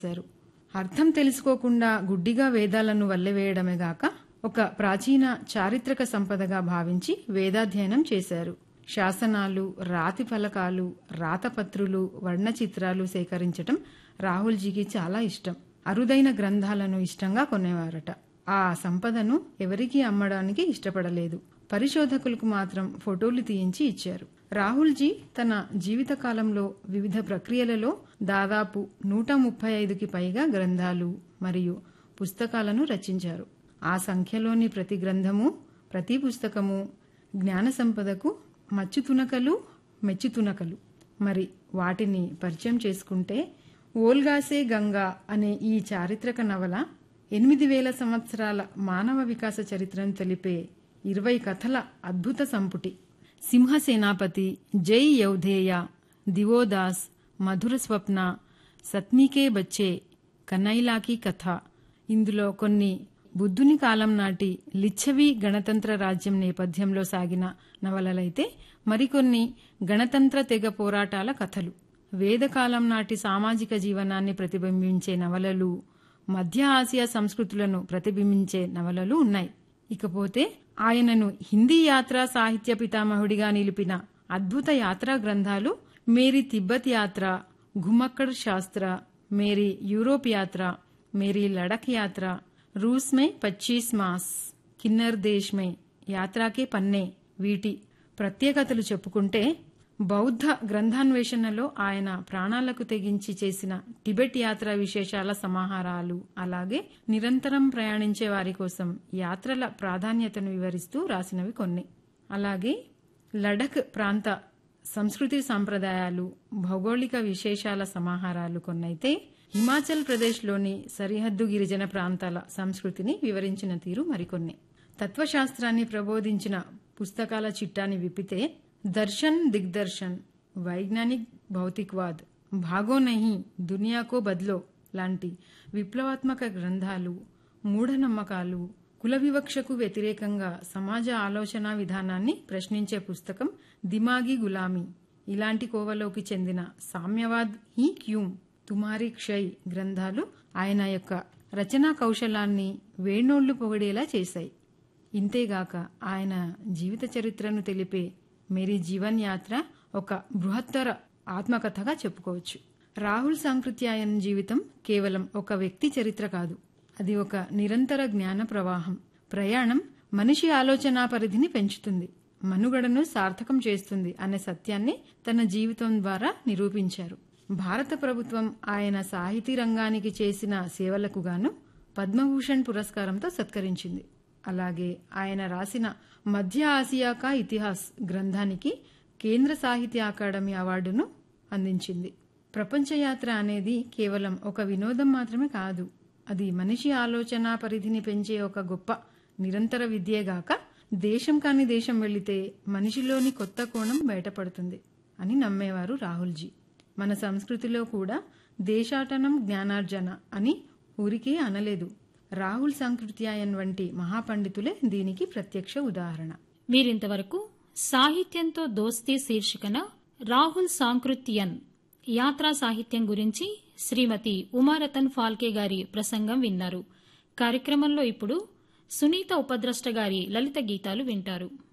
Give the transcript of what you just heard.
చేశారు అర్థం తెలుసుకోకుండా గుడ్డిగా వేదాలను వల్లెవేయడమే గాక ఒక ప్రాచీన చారిత్రక సంపదగా భావించి వేదాధ్యయనం చేశారు శాసనాలు రాతి ఫలకాలు రాతపత్రులు వర్ణచిత్రాలు సేకరించటం రాహుల్జీకి చాలా ఇష్టం అరుదైన గ్రంథాలను ఇష్టంగా కొనేవారట ఆ సంపదను ఎవరికీ అమ్మడానికి ఇష్టపడలేదు పరిశోధకులకు మాత్రం ఫోటోలు తీయించి ఇచ్చారు రాహుల్జీ తన జీవితకాలంలో వివిధ ప్రక్రియలలో దాదాపు నూట ముప్పై ఐదుకి పైగా గ్రంథాలు మరియు పుస్తకాలను రచించారు ఆ సంఖ్యలోని ప్రతి గ్రంథము ప్రతి పుస్తకము జ్ఞాన సంపదకు మచ్చుతునకలు మెచ్చుతునకలు మరి వాటిని పరిచయం చేసుకుంటే ఓల్గాసే గంగా అనే ఈ చారిత్రక నవల ఎనిమిది వేల సంవత్సరాల మానవ వికాస చరిత్రను తెలిపే ఇరవై కథల అద్భుత సంపుటి సింహసేనాపతి జై యౌధేయ దివోదాస్ మధుర స్వప్న సత్మీకే బచ్చే కన్నైలాకి కథ ఇందులో కొన్ని బుద్ధుని కాలం నాటి లిచ్చవి గణతంత్ర రాజ్యం నేపథ్యంలో సాగిన నవలలైతే మరికొన్ని గణతంత్ర తెగ పోరాటాల కథలు వేదకాలం నాటి సామాజిక జీవనాన్ని ప్రతిబింబించే నవలలు మధ్య ఆసియా సంస్కృతులను ప్రతిబింబించే నవలలు ఉన్నాయి ఇకపోతే ఆయనను హిందీ యాత్రా సాహిత్య పితామహుడిగా నిలిపిన అద్భుత యాత్రా గ్రంథాలు మేరీ తిబ్బత్ యాత్ర ఘుమక్కడ్ శాస్త్ర మేరీ యూరోప్ యాత్ర మేరీ లడక్ యాత్ర रूस में 25 మాస్ కిన్నర్ దేశ్ మే యాత్రాకే పన్నే వీటి ప్రత్యేకతలు చెప్పుకుంటే బౌద్ధ గ్రంథాన్వేషణలో ఆయన ప్రాణాలకు తెగించి చేసిన టిబెట్ యాత్ర విశేషాల సమాహారాలు అలాగే నిరంతరం ప్రయాణించే వారి కోసం యాత్రల ప్రాధాన్యతను వివరిస్తూ రాసినవి కొన్ని అలాగే లడక్ ప్రాంత సంస్కృతి సాంప్రదాయాలు భౌగోళిక విశేషాల సమాహారాలు కొన్నైతే హిమాచల్ ప్రదేశ్లోని సరిహద్దు గిరిజన ప్రాంతాల సంస్కృతిని వివరించిన తీరు మరికొన్ని తత్వశాస్త్రాన్ని ప్రబోధించిన పుస్తకాల చిట్టాని విప్పితే దర్శన్ దిగ్దర్శన్ వైజ్ఞానిక్ భౌతిక్వాద్ భాగో నహి దునియాకో బద్లో లాంటి విప్లవాత్మక గ్రంథాలు మూఢనమ్మకాలు కుల వివక్షకు వ్యతిరేకంగా సమాజ ఆలోచన విధానాన్ని ప్రశ్నించే పుస్తకం దిమాగి గులామీ ఇలాంటి కోవలోకి చెందిన సామ్యవాద్ హీ క్యూమ్ తుమారి క్షయ్ గ్రంథాలు ఆయన యొక్క రచనా కౌశలాన్ని వేణోళ్లు పొగిడేలా చేశాయి ఇంతేగాక ఆయన జీవిత చరిత్రను తెలిపే మేరీ జీవన్ యాత్ర ఒక బృహత్తర ఆత్మకథగా చెప్పుకోవచ్చు రాహుల్ సాంకృత్యాయన్ జీవితం కేవలం ఒక వ్యక్తి చరిత్ర కాదు అది ఒక నిరంతర జ్ఞాన ప్రవాహం ప్రయాణం మనిషి ఆలోచనా పరిధిని పెంచుతుంది మనుగడను సార్థకం చేస్తుంది అనే సత్యాన్ని తన జీవితం ద్వారా నిరూపించారు భారత ప్రభుత్వం ఆయన సాహితీ రంగానికి చేసిన సేవలకు గాను పద్మభూషణ్ పురస్కారంతో సత్కరించింది అలాగే ఆయన రాసిన మధ్య ఆసియా కా ఇతిహాస్ గ్రంథానికి కేంద్ర సాహిత్య అకాడమీ అవార్డును అందించింది ప్రపంచయాత్ర అనేది కేవలం ఒక వినోదం మాత్రమే కాదు అది మనిషి ఆలోచన పరిధిని పెంచే ఒక గొప్ప నిరంతర విద్యేగాక దేశం కాని దేశం వెళితే మనిషిలోని కొత్త కోణం బయటపడుతుంది అని నమ్మేవారు రాహుల్జీ మన సంస్కృతిలో కూడా దేశాటనం జ్ఞానార్జన అని ఊరికే అనలేదు రాహుల్ సంకృత్యాయన్ వంటి మహాపండితులే దీనికి ప్రత్యక్ష ఉదాహరణ మీరింతవరకు సాహిత్యంతో దోస్తీ శీర్షికన రాహుల్ సాంకృత్యన్ యాత్రా సాహిత్యం గురించి శ్రీమతి ఉమారతన్ ఫాల్కే గారి ప్రసంగం విన్నారు కార్యక్రమంలో ఇప్పుడు సునీత ఉపద్రష్ట గారి లలిత గీతాలు వింటారు